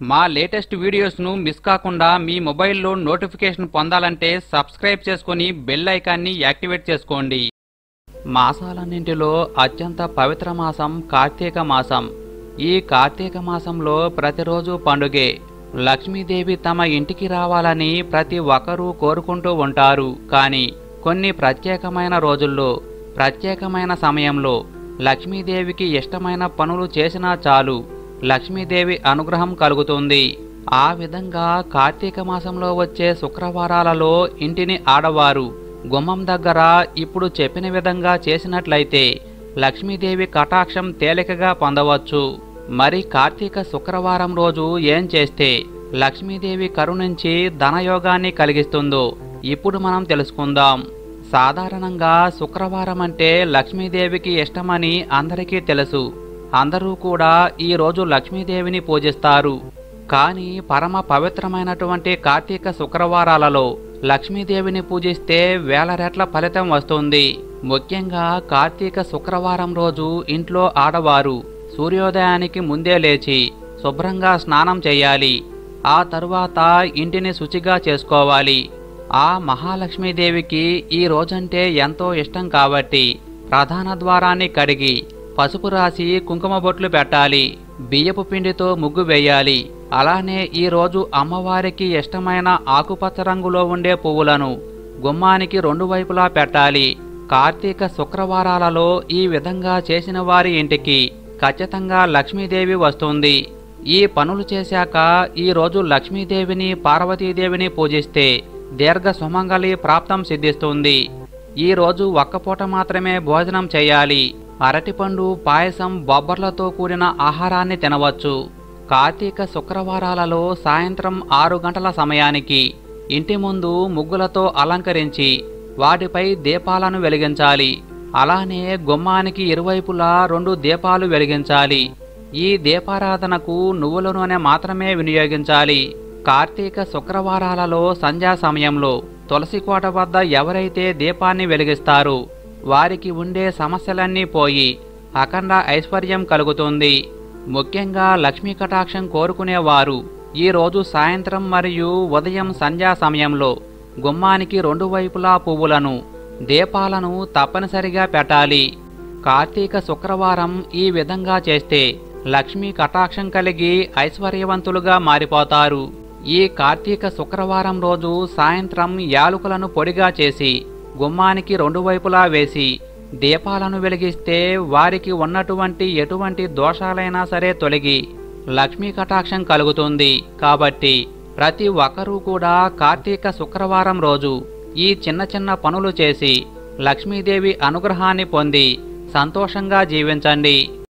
మా latest వీడియోస్ను miss కాకుండా మీ మొబైల్లో నోటిఫికేషన్ పొందాలంటే సబ్స్క్రైబ్ చేసుకుని బెల్ ఐకాన్ని యాక్టివేట్ చేసుకోండి మాసాలన్నింటిలో అత్యంత పవిత్ర మాసం కార్తీక మాసం ఈ కార్తీక మాసంలో ప్రతిరోజు పండుగే లక్ష్మీదేవి తమ ఇంటికి రావాలని ప్రతి ఒక్కరూ కోరుకుంటూ ఉంటారు కానీ కొన్ని ప్రత్యేకమైన రోజుల్లో ప్రత్యేకమైన సమయంలో లక్ష్మీదేవికి ఇష్టమైన పనులు చేసినా చాలు లక్ష్మీదేవి అనుగ్రహం కలుగుతుంది ఆ విధంగా కార్తీక మాసంలో వచ్చే శుక్రవారాలలో ఇంటిని ఆడవారు గుమ్మం దగ్గర ఇప్పుడు చెప్పిన విధంగా చేసినట్లయితే లక్ష్మీదేవి కటాక్షం తేలికగా పొందవచ్చు మరి కార్తీక శుక్రవారం రోజు ఏం చేస్తే లక్ష్మీదేవి కరుణించి ధనయోగాన్ని కలిగిస్తుందో ఇప్పుడు మనం తెలుసుకుందాం సాధారణంగా శుక్రవారం అంటే లక్ష్మీదేవికి ఇష్టమని అందరికీ తెలుసు అందరూ కూడా ఈ రోజు లక్ష్మీదేవిని పూజిస్తారు కానీ పరమ పవిత్రమైనటువంటి కార్తీక శుక్రవారాలలో లక్ష్మీదేవిని పూజిస్తే వేల రెట్ల ఫలితం వస్తుంది ముఖ్యంగా కార్తీక శుక్రవారం రోజు ఇంట్లో ఆడవారు సూర్యోదయానికి ముందే లేచి శుభ్రంగా స్నానం చేయాలి ఆ తరువాత ఇంటిని శుచిగా చేసుకోవాలి ఆ మహాలక్ష్మీదేవికి ఈ రోజంటే ఎంతో ఇష్టం కాబట్టి ప్రధాన ద్వారాన్ని కడిగి పసుపు రాసి కుంకుమ బొట్లు పెట్టాలి బియ్యపు పిండితో ముగ్గు వేయాలి అలానే ఈ రోజు అమ్మవారికి ఇష్టమైన ఆకుపచ్చ రంగులో ఉండే పువ్వులను గుమ్మానికి రెండు వైపులా పెట్టాలి కార్తీక శుక్రవారాలలో ఈ విధంగా చేసిన వారి ఇంటికి ఖచ్చితంగా లక్ష్మీదేవి వస్తుంది ఈ పనులు చేశాక ఈ రోజు లక్ష్మీదేవిని పార్వతీదేవిని పూజిస్తే దీర్ఘ సుమంగళి ప్రాప్తం సిద్ధిస్తుంది ఈ రోజు ఒక్కపూట మాత్రమే భోజనం చేయాలి అరటిపండు పాయసం బొబ్బర్లతో కూడిన ఆహారాన్ని తినవచ్చు కార్తీక శుక్రవారాలలో సాయంత్రం ఆరు గంటల సమయానికి ఇంటి ముందు ముగ్గులతో అలంకరించి వాటిపై దీపాలను వెలిగించాలి అలానే గుమ్మానికి ఇరువైపులా రెండు దీపాలు వెలిగించాలి ఈ దీపారాధనకు నువ్వుల నూనె మాత్రమే వినియోగించాలి కార్తీక శుక్రవారాలలో సంధ్యా సమయంలో తులసి కోట వద్ద ఎవరైతే దీపాన్ని వెలిగిస్తారో వారికి ఉండే సమస్యలన్నీ పోయి అఖండ ఐశ్వర్యం కలుగుతుంది ముఖ్యంగా లక్ష్మీ కటాక్షం కోరుకునేవారు ఈ రోజు సాయంత్రం మరియు ఉదయం సంధ్యా సమయంలో గుమ్మానికి రెండు వైపులా పువ్వులను దీపాలను తప్పనిసరిగా పెట్టాలి కార్తీక శుక్రవారం ఈ విధంగా చేస్తే లక్ష్మీ కటాక్షం కలిగి ఐశ్వర్యవంతులుగా మారిపోతారు ఈ కార్తీక శుక్రవారం రోజు సాయంత్రం యాలుకలను పొడిగా చేసి గుమ్మానికి రెండు వైపులా వేసి దీపాలను వెలిగిస్తే వారికి ఉన్నటువంటి ఎటువంటి దోషాలైనా సరే తొలగి లక్ష్మీ కటాక్షం కలుగుతుంది కాబట్టి ప్రతి ఒక్కరూ కూడా కార్తీక శుక్రవారం రోజు ఈ చిన్న చిన్న పనులు చేసి లక్ష్మీదేవి అనుగ్రహాన్ని పొంది సంతోషంగా జీవించండి